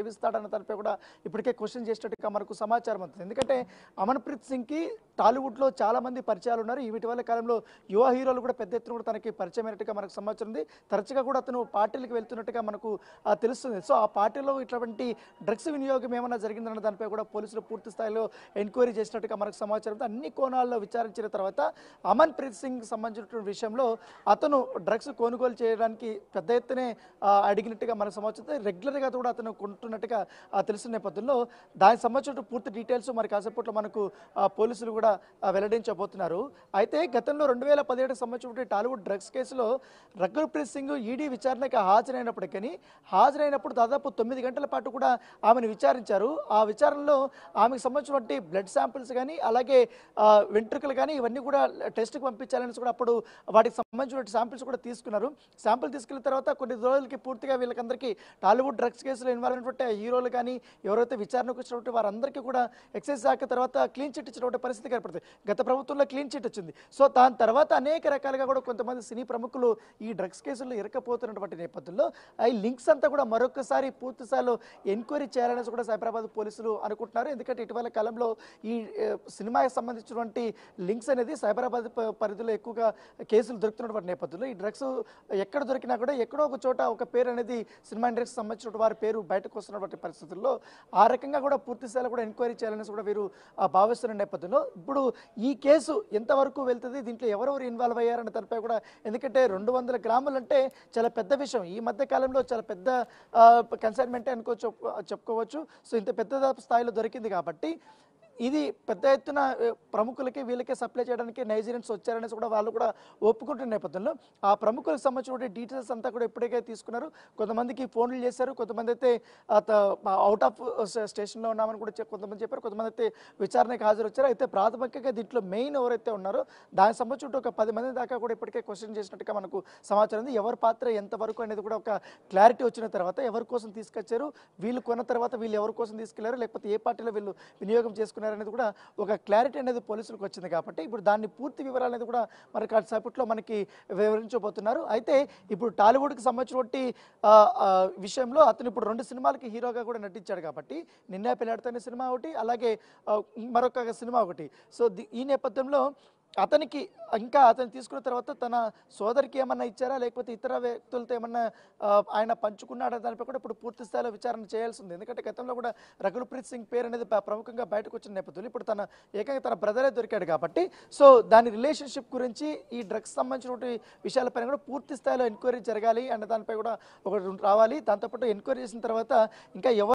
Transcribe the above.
సేవిస్తాడన్న దానిపై కూడా ఇప్పటికే క్వశ్చన్ చేసినట్టుగా మనకు సమాచారం అవుతుంది ఎందుకంటే అమన్ప్రీత్ సింగ్కి టాలీవుడ్లో చాలా మంది పరిచయాలు ఉన్నారు ఈ ఇటీవల కాలంలో యువ హీరోలు కూడా పెద్ద ఎత్తున కూడా తనకి పరిచయం అయినట్టుగా మనకు సమాచారం ఉంది తరచుగా కూడా అతను పార్టీలకు వెళ్తున్నట్టుగా మనకు ఆ, తెలుస్తుంది సో ఆ పార్టీలో ఇటువంటి డ్రగ్స్ వినియోగం ఏమైనా జరిగిందన్న దానిపై కూడా పోలీసులు పూర్తి స్థాయిలో ఎంక్వైరీ చేసినట్టుగా మనకు సమాచారం ఉంది అన్ని కోణాల్లో విచారించిన తర్వాత అమన్ ప్రీత్ సింగ్ సంబంధించిన విషయంలో అతను డ్రగ్స్ కొనుగోలు చేయడానికి పెద్ద ఎత్తునే ఆ, అడిగినట్టుగా మనకు సమాచారం రెగ్యులర్గా కూడా అతను కొంటున్నట్టుగా ఆ, తెలిసిన నేపథ్యంలో దానికి సంబంధించిన పూర్తి డీటెయిల్స్ మరి కాసేపట్లో మనకు ఆ, పోలీసులు కూడా ఆ, వెల్లడించబోతున్నారు అయితే గతంలో రెండు వేల పదిహేడుకి సంబంధించిన టాలీవుడ్ డ్రగ్స్ కేసులో రఘుప్రీత్ సింగ్ ఈడీ విచారణకి హాజరైనప్పటికీ హాజరైనప్పుడు దాదాపు తొమ్మిది గంటల పాటు కూడా ఆమెను విచారించారు ఆ విచారణలో ఆమెకు సంబంధించినటువంటి బ్లడ్ శాంపిల్స్ కానీ అలాగే ఆ, వెంట్రుకలు కానీ ఇవన్నీ కూడా టెస్ట్కి పంపించాలని కూడా అప్పుడు వాటికి సంబంధించిన శాంపిల్స్ కూడా తీసుకున్నారు శాంపిల్ తీసుకెళ్లిన తర్వాత కొన్ని రోజులకి పూర్తిగా వీళ్ళకందరికీ టాలీవుడ్ డ్రగ్స్ కేసులో ఇన్వాల్వ్ అయినటువంటి హీరోలు కానీ ఎవరైతే విచారణకు వచ్చినటువంటి వారందరికీ కూడా ఎక్సైజ్ శాఖ తర్వాత క్లీన్ చిట్ ఇచ్చినటువంటి పరిస్థితి ఏర్పడుతుంది గత ప్రభుత్వంలో క్లీన్ చిట్ వచ్చింది సో దాని తర్వాత అనేక రకాలుగా కూడా కొంతమంది సినీ ప్రముఖులు ఈ డ్రగ్స్ కేసుల్లో ఇరకపోతున్నటువంటి నేపథ్యంలో ఈ లింక్స్ అంతా కూడా మరొకసారి పూర్తి స్థాయిలో ఎంక్వైరీ చేయాలనేసి కూడా సైబరాబాద్ పోలీసులు అనుకుంటున్నారు ఎందుకంటే ఇటీవల కాలంలో ఈ ఏ, సినిమాకి సంబంధించినటువంటి లింక్స్ అనేది సైబరాబాద్ ప- పరిధిలో ఎక్కువగా కేసులు దొరుకుతున్నటువంటి నేపథ్యంలో ఈ డ్రగ్స్ ఎక్కడ దొరికినా కూడా ఎక్కడో ఒక చోట ఒక పేరు అనేది సినిమా ఇండస్ట్రీకి సంబంధించిన వారి పేరు బయటకు వస్తున్నటువంటి పరిస్థితుల్లో ఆ రకంగా కూడా పూర్తి స్థాయిలో కూడా ఎంక్వైరీ చేయాలనేసి కూడా వీరు ఆ, భావిస్తున్న నేపథ్యంలో ఇప్పుడు ఈ కేసు ఎంతవరకు వెళ్తుంది దీంట్లో ఎవరెవరు ఇన్వాల్వ్ అయ్యారన్న దానిపై కూడా ఎందుకంటే రెండు వందల గ్రాములు అంటే చాలా పెద్ద విషయం ఈ మధ్య కాలంలో చాలా పెద్ద కన్సైన్మెంట్ అనుకోవచ్చు చెప్పుకోవచ్చు సో ఇంత పెద్ద స్థాయిలో దొరికింది కాబట్టి ఇది పెద్ద ఎత్తున ఆ, ప్రముఖులకి వీళ్ళకే సప్లై చేయడానికి నైజీరియన్స్ వచ్చారనేసి కూడా వాళ్ళు కూడా ఒప్పుకుంటున్న నేపథ్యంలో ఆ ప్రముఖులకు సంబంధించిన డీటెయిల్స్ అంతా కూడా ఇప్పటికే తీసుకున్నారు కొంతమందికి ఫోన్లు చేశారు కొంతమంది అయితే అవుట్ ఆఫ్ స్టేషన్లో ఉన్నామని కూడా చెప్- కొంతమంది చెప్పారు కొంతమంది అయితే విచారణకు హాజరు వచ్చారు అయితే ప్రాథమికంగా దీంట్లో మెయిన్ ఎవరైతే ఉన్నారో దానికి సంబంధించి ఒక పది మంది దాకా కూడా ఇప్పటికే క్వశ్చన్ చేసినట్టుగా మనకు సమాచారం ఉంది ఎవరి పాత్ర ఎంతవరకు అనేది కూడా ఒక క్లారిటీ వచ్చిన తర్వాత ఎవరి కోసం తీసుకొచ్చారు వీళ్ళు కొన్న తర్వాత వీళ్ళు ఎవరి కోసం తీసుకెళ్లారు లేకపోతే ఏ పార్టీలో వీళ్ళు వినియోగం చేసుకున్నారు అనేది కూడా ఒక క్లారిటీ అనేది పోలీసులకు వచ్చింది కాబట్టి ఇప్పుడు దాన్ని పూర్తి వివరాలు అనేది కూడా మరి కాసేపట్లో మనకి వివరించబోతున్నారు అయితే ఇప్పుడు టాలీవుడ్కి సంబంధించినటువంటి ఆ, ఆ, విషయంలో అతను ఇప్పుడు రెండు సినిమాలకి హీరోగా కూడా నటించాడు కాబట్టి నిన్నే పెళ్ళాడుతున్న సినిమా ఒకటి అలాగే ఆ, మరొక సినిమా ఒకటి సో ది- ఈ నేపథ్యంలో అతనికి ఇంకా అతను తీసుకున్న తర్వాత తన సోదరికి ఏమన్నా ఇచ్చారా లేకపోతే ఇతర వ్యక్తులతో ఏమన్నా ఆ, ఆయన పంచుకున్నాడా దానిపై కూడా ఇప్పుడు పూర్తి స్థాయిలో విచారణ చేయాల్సి ఉంది ఎందుకంటే గతంలో కూడా రఘుల్ప్రీత్ సింగ్ పేరు అనేది ప్ర- ప్రముఖంగా బయటకు వచ్చిన నేపథ్యంలో ఇప్పుడు తన ఏకంగా తన బ్రదరే దొరికాడు కాబట్టి సో దాని రిలేషన్షిప్ గురించి ఈ డ్రగ్స్ సంబంధించినటువంటి విషయాలపైన కూడా పూర్తి స్థాయిలో ఎంక్వైరీ జరగాలి అన్న దానిపై కూడా ఒకటి రావాలి దాంతోపాటు ఎంక్వైరీ చేసిన తర్వాత ఇంకా ఎవరు